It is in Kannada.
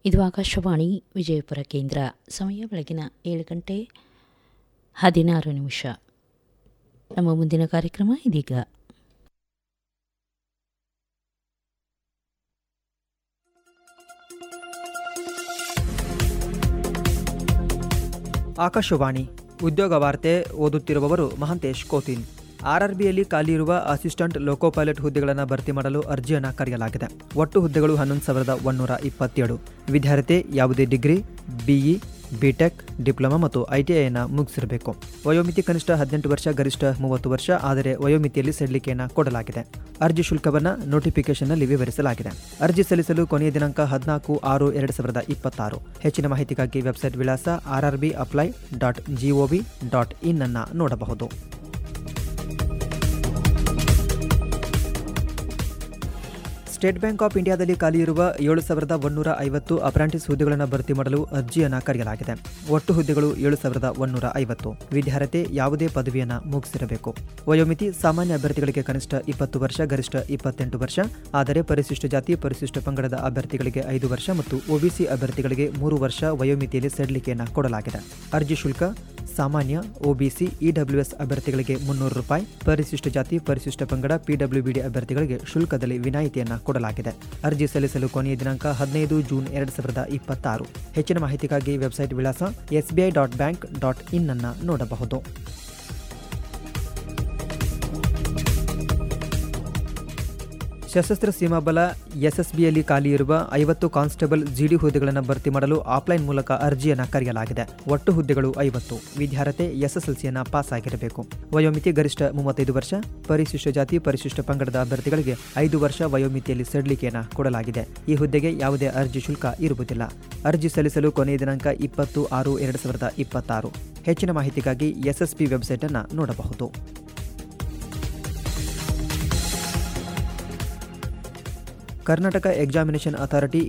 ಇದು ಆಕಾಶವಾಣಿ ವಿಜಯಪುರ ಕೇಂದ್ರ ಸಮಯ ಬೆಳಗಿನ ಏಳು ಗಂಟೆ ಹದಿನಾರು ನಿಮಿಷ ನಮ್ಮ ಮುಂದಿನ ಕಾರ್ಯಕ್ರಮ ಇದೀಗ ಆಕಾಶವಾಣಿ ಉದ್ಯೋಗ ವಾರ್ತೆ ಓದುತ್ತಿರುವವರು ಮಹಂತೇಶ್ ಕೋತಿನ್ ಆರ್ಆರ್ಬಿಯಲ್ಲಿ ಖಾಲಿ ಇರುವ ಅಸಿಸ್ಟೆಂಟ್ ಲೋಕೋ ಪೈಲಟ್ ಹುದ್ದೆಗಳನ್ನು ಭರ್ತಿ ಮಾಡಲು ಅರ್ಜಿಯನ್ನು ಕರೆಯಲಾಗಿದೆ ಒಟ್ಟು ಹುದ್ದೆಗಳು ಹನ್ನೊಂದು ಸಾವಿರದ ಒಂದೂರ ಇಪ್ಪತ್ತೇಳು ವಿದ್ಯಾರ್ಥಿ ಯಾವುದೇ ಡಿಗ್ರಿ ಬಿಇ ಬಿಟೆಕ್ ಡಿಪ್ಲೊಮಾ ಮತ್ತು ಐಟಿಐನ ಮುಗಿಸಿರಬೇಕು ವಯೋಮಿತಿ ಕನಿಷ್ಠ ಹದಿನೆಂಟು ವರ್ಷ ಗರಿಷ್ಠ ಮೂವತ್ತು ವರ್ಷ ಆದರೆ ವಯೋಮಿತಿಯಲ್ಲಿ ಸಡಿಲಿಕೆಯನ್ನು ಕೊಡಲಾಗಿದೆ ಅರ್ಜಿ ಶುಲ್ಕವನ್ನು ನೋಟಿಫಿಕೇಶನ್ನಲ್ಲಿ ವಿವರಿಸಲಾಗಿದೆ ಅರ್ಜಿ ಸಲ್ಲಿಸಲು ಕೊನೆಯ ದಿನಾಂಕ ಹದಿನಾಲ್ಕು ಆರು ಎರಡು ಸಾವಿರದ ಇಪ್ಪತ್ತಾರು ಹೆಚ್ಚಿನ ಮಾಹಿತಿಗಾಗಿ ವೆಬ್ಸೈಟ್ ವಿಳಾಸ R R B apply dot G O V dot in ಅನ್ನು ನೋಡಬಹುದು ಸ್ಟೇಟ್ ಬ್ಯಾಂಕ್ ಆಫ್ ಇಂಡಿಯಾದಲ್ಲಿ ಖಾಲಿ ಇರುವ ಏಳು ಸಾವಿರದ ಒಂದೂರ ಐವತ್ತು ಅಪ್ರಾಂಟಿಸ್ ಹುದ್ದೆಗಳನ್ನು ಭರ್ತಿ ಮಾಡಲು ಅರ್ಜಿಯನ್ನು ಕರೆಯಲಾಗಿದೆ ಒಟ್ಟು ಹುದ್ದೆಗಳು ಏಳು ಸಾವಿರದ ಒಂದೂರ ಐವತ್ತು ವಿದ್ಯಾರ್ಥಿ ಯಾವುದೇ ಪದವಿಯನ್ನು ಮುಗಿಸಿರಬೇಕು ವಯೋಮಿತಿ ಸಾಮಾನ್ಯ ಅಭ್ಯರ್ಥಿಗಳಿಗೆ ಕನಿಷ್ಠ ಇಪ್ಪತ್ತು ವರ್ಷ ಗರಿಷ್ಠ ಇಪ್ಪತ್ತೆಂಟು ವರ್ಷ ಆದರೆ ಪರಿಶಿಷ್ಟ ಜಾತಿ ಪರಿಶಿಷ್ಟ ಪಂಗಡದ ಅಭ್ಯರ್ಥಿಗಳಿಗೆ ಐದು ವರ್ಷ ಮತ್ತು ಒಬಿಸಿ ಅಭ್ಯರ್ಥಿಗಳಿಗೆ ಮೂರು ವರ್ಷ ವಯೋಮಿತಿಯಲ್ಲಿ ಸಡಿಲಿಕೆಯನ್ನು ಕೊಡಲಾಗಿದೆ ಅರ್ಜಿ ಶುಲ್ಕ ಸಾಮಾನ್ಯ ಒಬಿಸಿ ಇಡಬ್ಲ್ಯೂಎಸ್ ಅಭ್ಯರ್ಥಿಗಳಿಗೆ ಮುನ್ನೂರು ರೂಪಾಯಿ ಪರಿಶಿಷ್ಟ ಜಾತಿ ಪರಿಶಿಷ್ಟ ಪಂಗಡ ಪಿಡಬ್ಲ್ಯೂಬಿಡಿ ಅಭ್ಯರ್ಥಿಗಳಿಗೆ ಶುಲ್ಕದಲ್ಲಿ ವಿನಾಯಿತಿಯನ್ನು ಕೊಡಲಾಗಿದೆ ಅರ್ಜಿ ಸಲ್ಲಿಸಲು ಕೊನೆಯ ದಿನಾಂಕ ಹದಿನೈದು ಜೂನ್ ಎರಡು ಸಾವಿರದ ಇಪ್ಪತ್ತಾರು ಹೆಚ್ಚಿನ ಮಾಹಿತಿಗಾಗಿ ವೆಬ್ಸೈಟ್ ವಿಳಾಸ SBI dot bank dot in ಅನ್ನು ನೋಡಬಹುದು ಸಶಸ್ತ್ರ ಸೀಮಾಬಲ ಎಸ್ಎಸ್ಬಿಯಲ್ಲಿ ಖಾಲಿ ಇರುವ ಐವತ್ತು ಕಾನ್ಸ್ಟೇಬಲ್ ಜಿಡಿ ಹುದ್ದೆಗಳನ್ನು ಭರ್ತಿ ಮಾಡಲು ಆಫ್ಲೈನ್ ಮೂಲಕ ಅರ್ಜಿಯನ್ನು ಕರೆಯಲಾಗಿದೆ ಒಟ್ಟು ಹುದ್ದೆಗಳು ಐವತ್ತು ವಿದ್ಯಾರ್ಥಿ ಎಸ್ಎಸ್ಎಲ್ಸಿಯನ್ನು ಪಾಸ್ ಆಗಿರಬೇಕು ವಯೋಮಿತಿ ಗರಿಷ್ಠ ಮೂವತ್ತೈದು ವರ್ಷ ಪರಿಶಿಷ್ಟ ಜಾತಿ ಪರಿಶಿಷ್ಟ ಪಂಗಡದ ಅಭ್ಯರ್ಥಿಗಳಿಗೆ ಐದು ವರ್ಷ ವಯೋಮಿತಿಯಲ್ಲಿ ಸಡಿಲಿಕೆಯನ್ನು ಕೊಡಲಾಗಿದೆ ಈ ಹುದ್ದೆಗೆ ಯಾವುದೇ ಅರ್ಜಿ ಶುಲ್ಕ ಇರುವುದಿಲ್ಲ ಅರ್ಜಿ ಸಲ್ಲಿಸಲು ಕೊನೆಯ ದಿನಾಂಕ ಇಪ್ಪತ್ತು ಆರು ಎರಡು ಸಾವಿರದ ಇಪ್ಪತ್ತಾರು ಹೆಚ್ಚಿನ ಮಾಹಿತಿಗಾಗಿ ಎಸ್ಎಸ್ಪಿ ವೆಬ್ಸೈಟ್ ಅನ್ನು ನೋಡಬಹುದು ಕರ್ನಾಟಕ ಎಕ್ಸಾಮಿನೇಷನ್ ಅಥಾರಿಟಿ